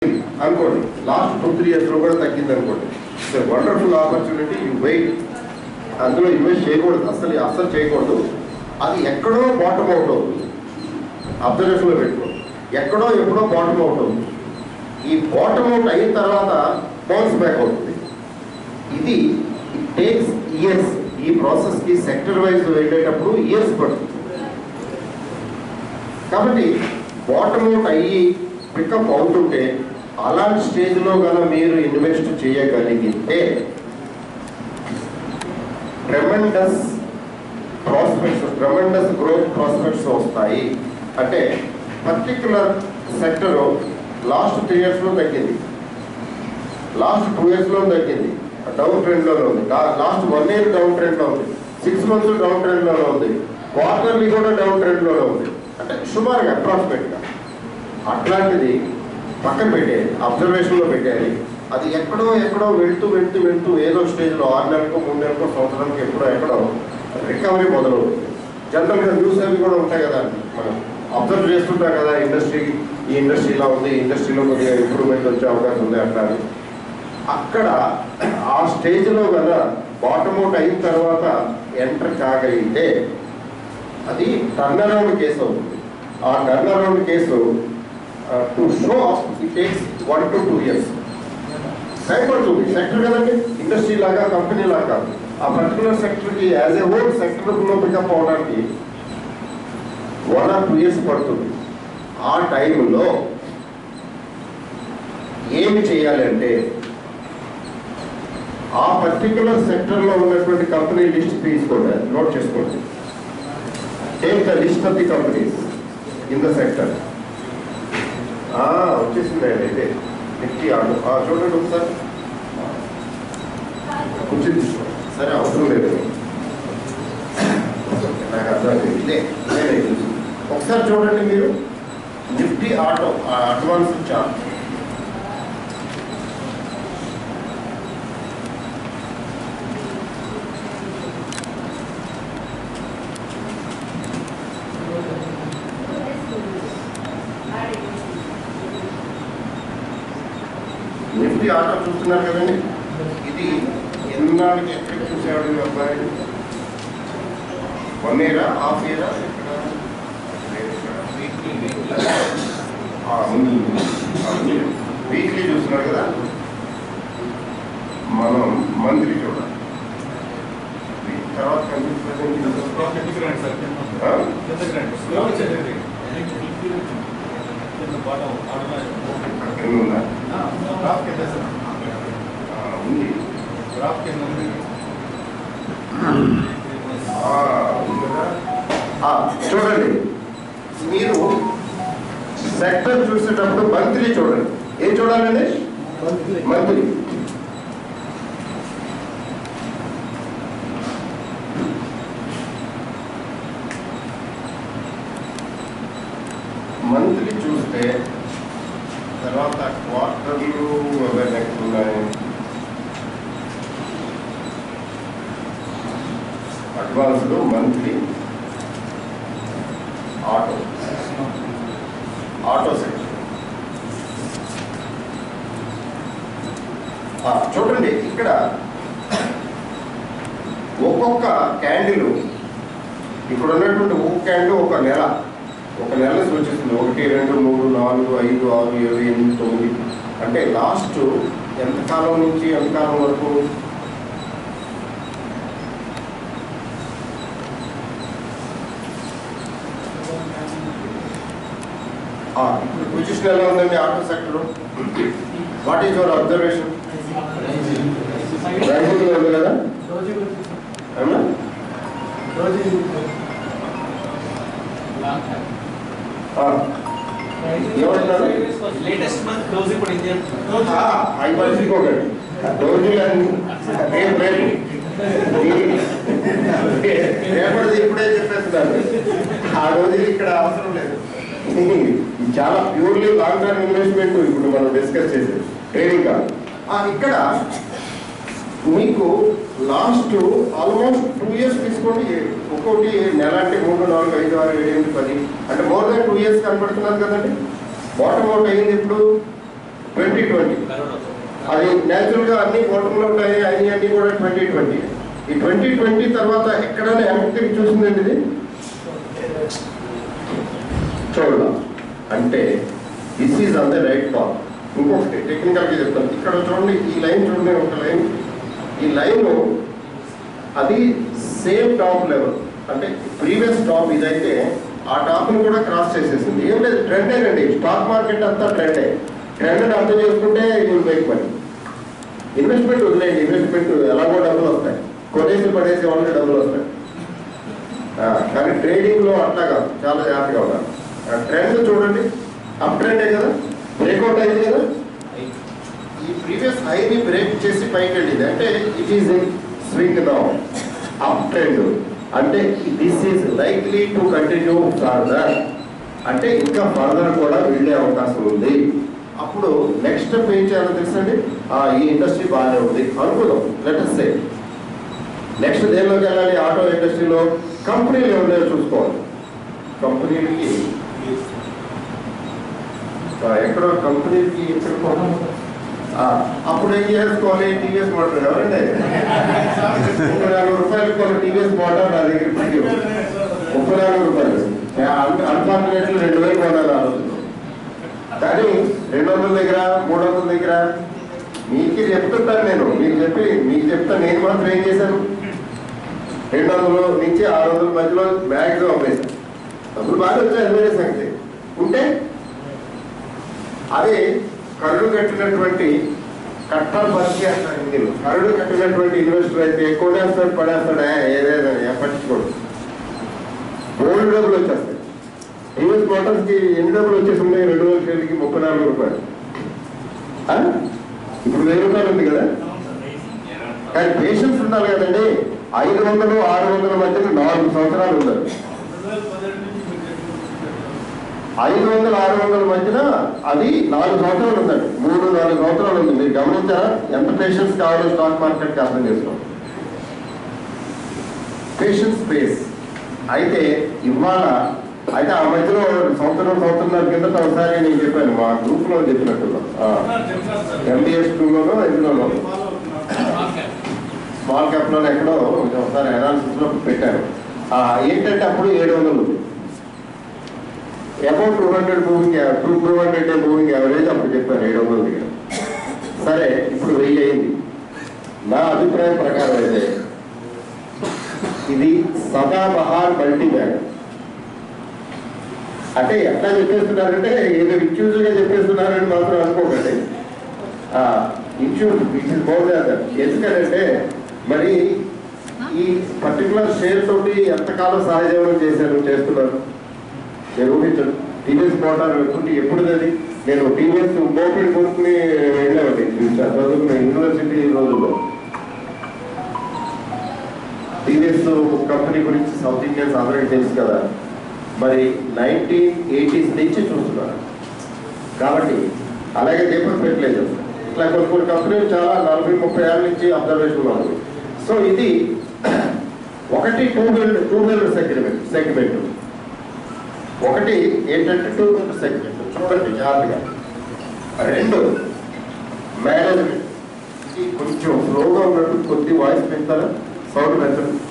అనుకోండి last two three ఇయర్స్లో కూడా తగ్గింది అనుకోండి వండర్ఫుల్ ఆపర్చునిటీ యూ వెయిట్ అందులో ఇన్వెస్ట్ చేయకూడదు అసలు అస్సలు చేయకూడదు అది ఎక్కడో బాటమ్ అవుట్ అవుతుంది అబ్జర్వేషన్లో పెట్టుకోండి ఎక్కడో ఎప్పుడో బాటమ్ అవుట్ అవుతుంది ఈ బాటమ్ అవుట్ అయిన తర్వాత బౌన్స్ బ్యాక్ అవుతుంది ఇది ఇట్ టేక్స్ ఇయర్స్ ఈ ప్రాసెస్కి సెక్టర్ వైజ్ వెళ్ళేటప్పుడు ఇయర్స్ పడుతుంది కాబట్టి బాటమ్ అవుట్ అయ్యి పికప్ అవుతుంటే అలాంటి స్టేజ్లో గల మీరు ఇన్వెస్ట్ చేయగలిగితే tremendous prospects tremendous growth prospects వస్తాయి అంటే పర్టికులర్ సెక్టర్ లాస్ట్ త్రీ ఇయర్స్లో తగ్గింది లాస్ట్ టూ ఇయర్స్లో తగ్గింది డౌన్ ట్రెండ్లోనే ఉంది లాస్ట్ వన్ ఇయర్ డౌన్ ట్రెండ్లో ఉంది సిక్స్ మంత్స్ డౌన్ ట్రెండ్లోనే ఉంది క్వార్టర్లీ కూడా డౌన్ ట్రెండ్లోనే ఉంది అంటే సుమారుగా అప్రాక్సిమేట్గా అట్లాంటిది పక్కన పెట్టేది అబ్జర్వేషన్లో పెట్టేది అది ఎక్కడో ఎక్కడో వెళ్తూ వెళ్తూ వెళ్తూ ఏదో స్టేజ్లో ఆరు నెలలకు మూడు నెలలకు సంవత్సరానికి ఎప్పుడో ఎక్కడో రికవరీ మొదలవుతుంది జనరల్గా న్యూస్ అవి కూడా ఉంటాయి కదా మనం అబ్జర్వ్ చేస్తుంటాం కదా ఇండస్ట్రీ ఈ ఇండస్ట్రీ ఇలా ఉంది ఈ ఇండస్ట్రీలో కొద్దిగా ఇంప్రూవ్మెంట్ వచ్చే అవకాశం ఉంది అట్లా అని. అక్కడ ఆ స్టేజ్లో కదా బాటమ్ అవుట్ అయిన తర్వాత ఎంటర్ కాగలిగితే అది టర్న్ అరౌండ్ కేసు అవుతుంది ఆ turn around case to show it takes one to two years time పడుతుంది సెక్టర్ కదండి ఇండస్ట్రీ లాగా కంపెనీ లాగా కాదు ఆ పర్టికులర్ సెక్టర్కి యాజ్ ఏ హోల్ సెక్టర్లో పికప్ అవడానికి వన్ ఆర్ టూ ఇయర్స్ పడుతుంది ఆ టైంలో ఏమి చేయాలి అంటే ఆ పర్టికులర్ సెక్టర్లో ఉన్నటువంటి కంపెనీ లిస్ట్ తీసుకోండి నోట్ చేసుకోండి take the list of the companies in the sector వచ్చేసింది అయితే నిఫ్టీ ఆడు ఆ, చూడండి ఒకసారి కూర్చుని తీసుకోండి సరే అవసరం లేదు నాకు అర్థం ఇదే ఇదే నేను చూసింది. ఒకసారి చూడండి మీరు Nifty auto advance chart Nifty auto చూస్తున్నారు కదండి ఇది ఎన్నాళ్ళకి ఎక్కడ చూసేవాడు ఈ అబ్బాయి వన్ ఇయరా హాఫ్ ఇయరా వీక్లీ చూస్తున్నారు కదా మనం మంత్లీ చూడాలి వీక్ తర్వాత కనిపిస్తుంది కింద ఉందా ఆ, ఉంది ఆ, ఉంది కదా? ఆ, చూడండి మీరు సెక్టర్ చూసేటప్పుడు మంత్లీ చూడండి ఏం చూడాలండి మంత్లీ మంత్లీ చూస్తే తర్వాత క్వార్టర్లు అవే నెక్స్ట్ ఉన్నాయి advanced monthly auto auto sector ఆ, చూడండి ఇక్కడ ఒక్కొక్క క్యాండిల్ ఇక్కడ ఉన్నటువంటి ఒక్కొక్క క్యాండిల్ ఒక నెల ఒక నెల సూచిస్తుంది ఒకటి రెండు మూడు నాలుగు ఐదు ఆరు ఏడు ఎనిమిది తొమ్మిది అంటే లాస్ట్ ఎంతకాలం నుంచి ఎంతకాలం వరకు ఆ, ఇప్పుడు పొజిషన్ ఎలా ఉందండి auto sector what is your observation రైతులు ఉంది కదా అవునా ఆ, ఏమంటున్నారు లేటెస్ట్ మంత్ క్లోజ్ ఇప్పుడు ఇది ఆ, అవి మనిషి ఇంకొకటి రోజులు రేపు రేపు రేపటిది ఇప్పుడే చెప్పేస్తున్నారు ఆ రోజు ఇక్కడ అవసరం లేదు ఇది చాలా ప్యూర్లీ లాంగ్ టర్మ్ ఇన్వెస్ట్మెంట్ ఇప్పుడు మనం డిస్కస్ చేసేది ట్రేడింగ్ కాదు ఆ, ఇక్కడ మీకు లాస్ట్ ఆల్మోస్ట్ టూ ఇయర్స్ తీసుకోండి ఒక్కొక్కటి నెల అంటే మూడు నాలుగు ఐదు ఆరు ఏడు ఎనిమిది పది అంటే మోర్ దాన్ టూ ఇయర్స్ కనబడుతున్నారు కదండి బాటమ్ అవుట్ అయింది ఇప్పుడు ట్వంటీ ట్వంటీ కరోనా అది న్యాచురల్ గా అన్ని ఓటర్లు ఉంటాయి అన్ని అన్ని కూడా ట్వంటీ ట్వంటీ ఈ ట్వంటీ ట్వంటీ తర్వాత ఎక్కడైనా వెనక్కి తిరిగి చూసిందండి ఇది చూడదా అంటే this is on the right path ఇంకొకటి టెక్నికల్ గా చెప్తాను ఇక్కడ చూడండి ఈ లైన్ చూడండి ఒక లైన్ ఈ లైన్ అది సేమ్ టాప్ లెవెల్ అంటే ప్రీవియస్ టాప్ ఇదైతే ఆ టాప్ ని కూడా క్రాస్ చేసేసింది ఏం లేదు ట్రెండే అండి స్టాక్ మార్కెట్ అంతా ట్రెండే ట్రెండ్ అర్థం చేసుకుంటే ఇది మేక్ మనీ ఇన్వెస్ట్మెంట్ వదిలేయండి ఇన్వెస్ట్మెంట్ ఎలాగో డబ్బులు వస్తాయి కొనేసి పడేసి వాళ్ళకి డబ్బులు వస్తాయి ఆ, కానీ ట్రేడింగ్ లో అట్లా కాదు చాలా జాగ్రత్తగా ఉండాలి ట్రెండ్ చూడండి అప్ ట్రెండే కదా బ్రేక్అవుట్ అయింది కదా ఈ ప్రీవియస్ హైని బ్రేక్ చేసి పైకి వెళ్ళింది అంటే it is in swing now up trend అంటే this is likely to continue further అంటే ఇంకా ఫర్దర్ కూడా వెళ్ళే అవకాశం ఉంది అప్పుడు నెక్స్ట్ స్టెప్ ఏం చేయాలో తెలుసండి ఆ, ఈ ఇండస్ట్రీ బాగానే ఉంది అనుకుందాం లెటర్ సే నెక్స్ట్ దేనిలోకి వెళ్ళాలి ఆటో ఇండస్ట్రీలో కంపెనీలు ఎవరైనా చూసుకోవాలి కంపెనీలకి ఆ, ఎక్కడో కంపెనీకి ఎక్కడ పోవాలి? ఆ, అప్పుడు ఏం చేసుకోవాలి టీవీఎస్ మోటార్ ఎవరండి ముప్పై నాలుగు రూపాయలు కొన్ని టీవీఎస్ మోటార్ నా దగ్గర పెట్టి ముప్పై నాలుగు రూపాయలు అన్ఫార్చునేట్లు రెండు వేలు కొనాలి ఆ రోజుల్లో కానీ రెండు వందల దగ్గర మూడు వందల దగ్గర మీకు చెప్తుంటాను నేను మీకు చెప్పి మీకు చెప్తాను నేను మాత్రం ఏం చేశాను రెండు వందలు నుంచి ఆరు వందల మధ్యలో మ్యాక్సిమం అమ్మేసాను డబ్బులు బాగా వచ్చాయి అది వేరే సంగతి ఉంటే అది కరుడు కట్టినటువంటి కట్టాలు బతికి అంటారు హిందీలో కరుడు కట్టినటువంటి ఇన్వెస్టర్ అయితే ఎక్కువ వేస్తాడు పడేస్తాడు ఏదైనా పట్టించుకోడు గోల్డ్ డబ్బులు వచ్చేస్తాయి యూఎస్ మోటార్స్ కి ఎన్ని డబ్బులు వచ్చేసి ఉన్నాయి రెండు వేల షేర్లకి ముప్పై నాలుగు రూపాయలు ఆ? ఇప్పుడు వెయ్యి రూపాయలు ఉంది కదా కానీ పేషెన్స్ ఉండాలి కదండి ఐదు వందలు ఆరు వందల మధ్యలో నాలుగు సంవత్సరాలు ఉన్నారు ఐదు వందల ఆరు వందల మధ్యన అది నాలుగు సంవత్సరాలు ఉందండి మూడు నాలుగు సంవత్సరాలు ఉంది మీరు గమనించారా ఎంత పేషెన్స్ కావాలో స్టాక్ మార్కెట్కి అర్థం చేసుకోండి పేషెన్స్ స్పేస్ అయితే ఇవాళ అయితే ఆ మధ్యలో సంవత్సరం సంవత్సరం కిందట ఒకసారి నేను చెప్పాను మా గ్రూప్ లో చెప్పినట్టు ఎంబీఎస్ టూలోనో ఎందులోనో స్మాల్ క్యాప్ లో ఎక్కడో కొంచెం ఒకసారి అనాలిసిస్ లో పెట్టాను ఆ, ఏంటంటే అప్పుడు ఏడు వందలు about two hundred moving two two hundred moving average అప్పుడు చెప్పాను ఏడు వందల దగ్గర సరే ఇప్పుడు వెయ్యి అయింది నా అభిప్రాయం ప్రకారం అయితే ఇది సదాబహార్ మల్టీ బ్యాగ్ అంటే ఎట్లా చెప్పేస్తున్నారంటే ఏదో ఇన్సూరెన్స్ గా చెప్పేస్తున్నారని మాత్రం అనుకోకండి insurance which is more than ఎందుకంటే మరి ఈ పర్టికులర్ షేర్ తోటి ఎంతకాలం సహజీవనం చేశారు చేస్తున్నారు నేను ఊహించను టీవీఎస్ మోటార్ ఎప్పుడు ఎప్పుడుది నేను టీవీఎస్ మోపెడ్ కొనుక్కుని వెళ్ళామండి చదువుకున్న యూనివర్సిటీ రోజుల్లో టీవీఎస్ కంపెనీ గురించి సౌత్ ఇండియన్స్ అందరికీ తెలుసు కదా మరి నైన్టీన్ ఎయిటీస్ నుంచి చూస్తున్నారు కాబట్టి అలాగే దీపక్ పెట్టలేదు ఇట్లా కొన్ని కొన్ని కంపెనీలు చాలా నలభై ముప్పై ఏళ్ళ నుంచి అబ్జర్వేషన్ ఉంది సో ఇది ఒకటి two wheeler two wheeler segment segment ఒకటి ఏంటంటే టూ వీలర్ సెగ్మెంట్ చూడండి జాగ్రత్తగా రెండు మేనేజ్మెంట్ ఇది కొంచెం స్లోగా ఉన్నట్టు కొద్ది వాయిస్ పెంచారా సౌండ్ పెంచండి